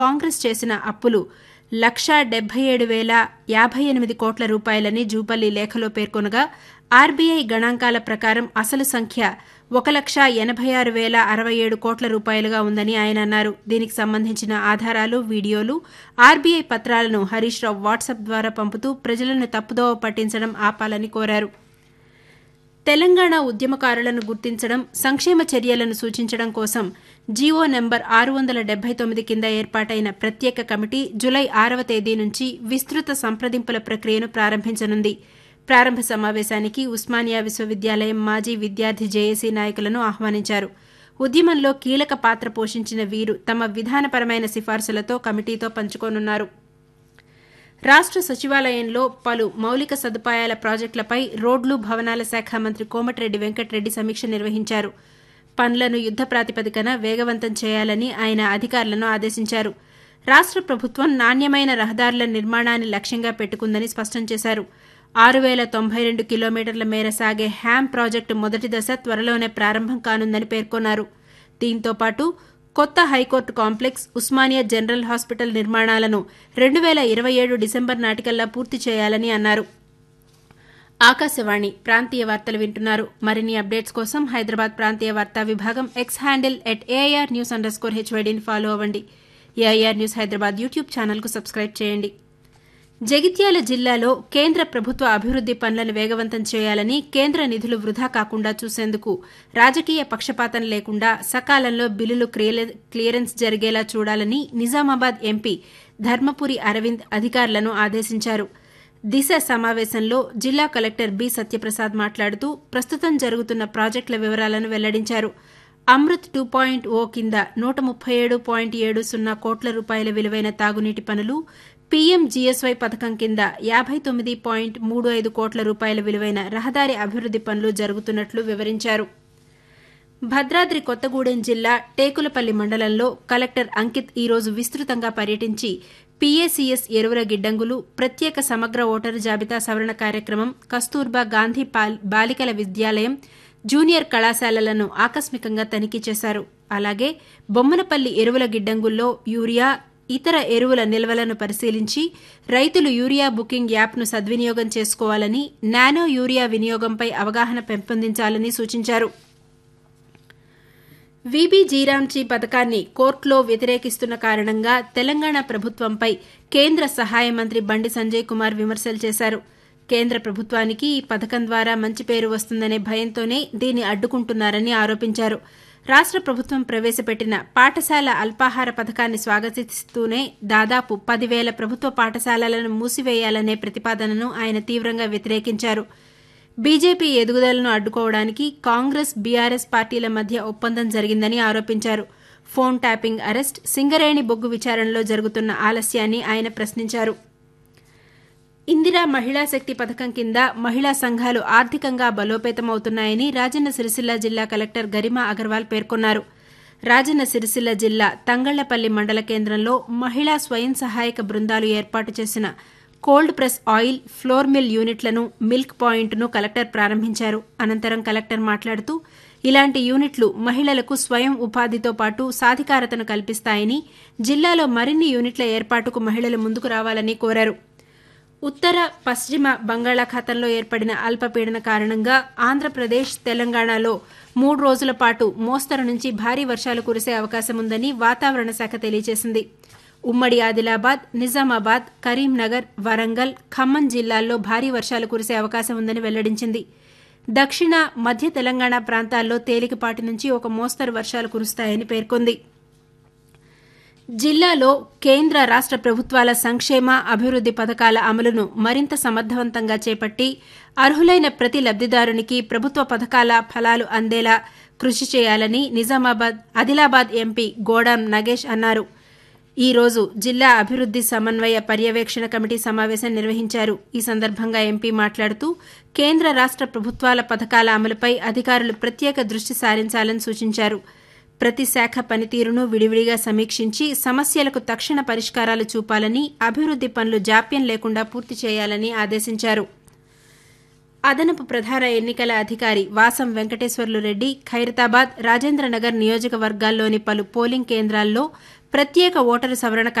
కాంగ్రెస్ చేసిన అప్పులు లక్షా డెబ్బై ఏడు వేల యాభై ఎనిమిది కోట్ల రూపాయలని జూపల్లి లేఖలో పేర్కొనగా ఆర్బీఐ గణాంకాల ప్రకారం అసలు సంఖ్య ఒక లక్ష ఎనభై ఆరు వేల అరవై ఏడు కోట్ల రూపాయలుగా ఉందని ఆయన అన్నారు దీనికి సంబంధించిన ఆధారాలు వీడియోలు ఆర్బీఐ పత్రాలను హరీష్ రావు వాట్సాప్ ద్వారా పంపుతూ ప్రజలను తప్పుదోవ పట్టించడం ఆపాలని కోరారు తెలంగాణ ఉద్యమకారులను గుర్తించడం సంక్షేమ చర్యలను సూచించడం కోసం జీవో నెంబర్ ఆరు వందల డెబ్బై తొమ్మిది కింద ఏర్పాటైన ప్రత్యేక కమిటీ జులై ఆరవ తేదీ నుంచి విస్తృత సంప్రదింపుల ప్రక్రియను ప్రారంభించనుంది ప్రారంభ సమావేశానికి ఉస్మానియా విశ్వవిద్యాలయం మాజీ విద్యార్థి జేఏసీ నాయకులను ఆహ్వానించారు ఉద్యమంలో కీలక పాత్ర పోషించిన వీరు తమ విధానపరమైన సిఫార్సులతో కమిటీతో పంచుకోనున్నారు రాష్ట సచివాలయంలో పలు మౌలిక సదుపాయాల ప్రాజెక్టులపై రోడ్లు భవనాల శాఖ మంత్రి కోమటిరెడ్డి వెంకటరెడ్డి సమీక్ష నిర్వహించారు పనులను యుద్ద ప్రాతిపదికన వేగవంతం చేయాలని ఆయన అధికారులను ఆదేశించారు రాష్ట ప్రభుత్వం నాణ్యమైన రహదారుల నిర్మాణాన్ని లక్ష్యంగా పెట్టుకుందని స్పష్టం చేశారు ఆరు వేల తొంభై రెండు కిలోమీటర్ల మేర సాగే హ్యామ్ ప్రాజెక్టు మొదటి దశ త్వరలోనే ప్రారంభం కానుందని పేర్కొన్నారు దీంతో పాటు కొత్త high court complex Osmania general hospital నిర్మాణాలను రెండు వేల ఇరవై ఏడు డిసెంబర్ నాటికల్లా పూర్తి చేయాలని అన్నారు ఆకాశవాణి ప్రాంతీయ వార్తలు వింటున్నారు మరిన్ని అప్డేట్స్ కోసం హైదరాబాద్ ప్రాంతీయ వార్తా విభాగం X handle at A I R news under score హెచ్వైడీని ఫాలో అవ్వండి ఏఐఆర్ న్యూస్ హైదరాబాద్ యూట్యూబ్ ఛానల్కు సబ్స్క్రైబ్ చేయండి జగిత్యాల జిల్లాలో కేంద్ర ప్రభుత్వ అభివృద్ది పనులను వేగవంతం చేయాలని కేంద్ర నిధులు వృధా కాకుండా చూసేందుకు రాజకీయ పక్షపాతం లేకుండా సకాలంలో బిల్లులు క్లియరెన్స్ జరిగేలా చూడాలని నిజామాబాద్ ఎంపీ ధర్మపురి అరవింద్ అధికారులను ఆదేశించారు దిశ సమావేశంలో జిల్లా కలెక్టర్ బి సత్యప్రసాద్ మాట్లాడుతూ ప్రస్తుతం జరుగుతున్న ప్రాజెక్టుల వివరాలను వెల్లడించారు అమృత్ టూ పాయింట్ ఓ కింద నూట ముప్పై ఏడు పాయింట్ ఏడు సున్నా కోట్ల రూపాయల విలువైన తాగునీటి పనులు పీఎంజీఎస్వై పథకం కింద యాభై తొమ్మిది పాయింట్ మూడు ఐదు కోట్ల రూపాయల విలువైన రహదారి అభివృద్ది పనులు జరుగుతున్నట్లు వివరించారు భద్రాద్రి కొత్తగూడెం జిల్లా టేకులపల్లి మండలంలో కలెక్టర్ అంకిత్ ఈరోజు విస్తృతంగా పర్యటించి పీఏసీఎస్ ఎరువుల గిడ్డంగులు ప్రత్యేక సమగ్ర ఓటరు జాబితా సవరణ కార్యక్రమం కస్తూర్బా గాంధీ బాలికల విద్యాలయం జూనియర్ కళాశాలలను ఆకస్మికంగా తనిఖీ చేశారు అలాగే బొమ్మనపల్లి ఎరువుల గిడ్డంగుల్లో యూరియా ఇతర ఎరువుల నిల్వలను పరిశీలించి రైతులు యూరియా బుకింగ్ యాప్ను సద్వినియోగం చేసుకోవాలని నానో యూరియా వినియోగంపై అవగాహన పెంపొందించాలని సూచించారు వీబీ జీరాంజీ పథకాన్ని కోర్టులో వ్యతిరేకిస్తున్న కారణంగా తెలంగాణ ప్రభుత్వంపై కేంద్ర సహాయ మంత్రి బండి సంజయ్ కుమార్ విమర్శలు చేశారు కేంద్ర ప్రభుత్వానికి ఈ పథకం ద్వారా మంచి పేరు వస్తుందనే భయంతోనే దీన్ని అడ్డుకుంటున్నారని ఆరోపించారు రాష్ట ప్రభుత్వం ప్రవేశపెట్టిన పాఠశాల అల్పాహార పథకాన్ని స్వాగతిస్తూనే దాదాపు పదివేల ప్రభుత్వ పాఠశాలలను మూసివేయాలనే ప్రతిపాదనను ఆయన తీవ్రంగా వ్యతిరేకించారు బీజేపీ ఎదుగుదలను అడ్డుకోవడానికి కాంగ్రెస్ బీఆర్ఎస్ పార్టీల మధ్య ఒప్పందం జరిగిందని ఆరోపించారు ఫోన్ ట్యాపింగ్ అరెస్ట్ సింగరేణి బొగ్గు విచారణలో జరుగుతున్న ఆలస్యాన్ని ఆయన ప్రశ్నించారు ఇందిరా మహిళా శక్తి పథకం కింద మహిళా సంఘాలు ఆర్థికంగా బలోపేతమవుతున్నాయని రాజన్న సిరిసిల్ల జిల్లా కలెక్టర్ గరిమా అగర్వాల్ పేర్కొన్నారు రాజన్న సిరిసిల్ల జిల్లా తంగళ్లపల్లి మండల కేంద్రంలో మహిళా స్వయం సహాయక బృందాలు ఏర్పాటు చేసిన cold press oil flour mill యూనిట్లను మిల్క్ పాయింట్ను కలెక్టర్ ప్రారంభించారు అనంతరం కలెక్టర్ మాట్లాడుతూ ఇలాంటి యూనిట్లు మహిళలకు స్వయం ఉపాధితో పాటు సాధికారతను కల్పిస్తాయని జిల్లాలో మరిన్ని యూనిట్ల ఏర్పాటుకు మహిళలు ముందుకు రావాలని కోరారు ఉత్తర పశ్చిమ బంగాళాఖాతంలో ఏర్పడిన అల్పపీడన కారణంగా ఆంధ్రప్రదేశ్ తెలంగాణలో మూడు రోజుల పాటు మోస్తరు నుంచి భారీ వర్షాలు కురిసే అవకాశం ఉందని వాతావరణ శాఖ తెలియజేసింది ఉమ్మడి ఆదిలాబాద్ నిజామాబాద్ కరీంనగర్ వరంగల్ ఖమ్మం జిల్లాల్లో భారీ వర్షాలు కురిసే అవకాశం ఉందని వెల్లడించింది దక్షిణ మధ్య తెలంగాణ ప్రాంతాల్లో తేలికపాటి నుంచి ఒక మోస్తరు వర్షాలు కురుస్తాయని పేర్కొంది జిల్లాలో కేంద్ర రాష్ట ప్రభుత్వాల సంక్షేమ అభివృద్ది పథకాల అమలును మరింత సమర్థవంతంగా చేపట్టి అర్హులైన ప్రతి లబ్దిదారునికి ప్రభుత్వ పథకాల ఫలాలు అందేలా కృషి చేయాలని నిజామాబాద్ ఆదిలాబాద్ ఎంపీ గోడాం నగేష్ అన్నారు ఈ రోజు జిల్లా అభివృద్ది సమన్వయ పర్యవేక్షణ కమిటీ సమావేశం నిర్వహించారు ఈ సందర్భంగా ఎంపీ మాట్లాడుతూ కేంద్ర రాష్ట ప్రభుత్వాల పథకాల అమలుపై అధికారులు ప్రత్యేక దృష్టి సారించాలని సూచించారు ప్రతి శాఖ పనితీరును విడివిడిగా సమీక్షించి సమస్యలకు తక్షణ పరిష్కారాలు చూపాలని అభివృద్ది పనులు జాప్యం లేకుండా పూర్తి చేయాలని ఆదేశించారు అదనపు ప్రధాన ఎన్నికల అధికారి వాసం వెంకటేశ్వర్లు రెడ్డి ఖైరతాబాద్ రాజేంద్రనగర్ నియోజకవర్గాల్లోని పలు పోలింగ్ కేంద్రాల్లో ప్రత్యేక ఓటరు సవరణ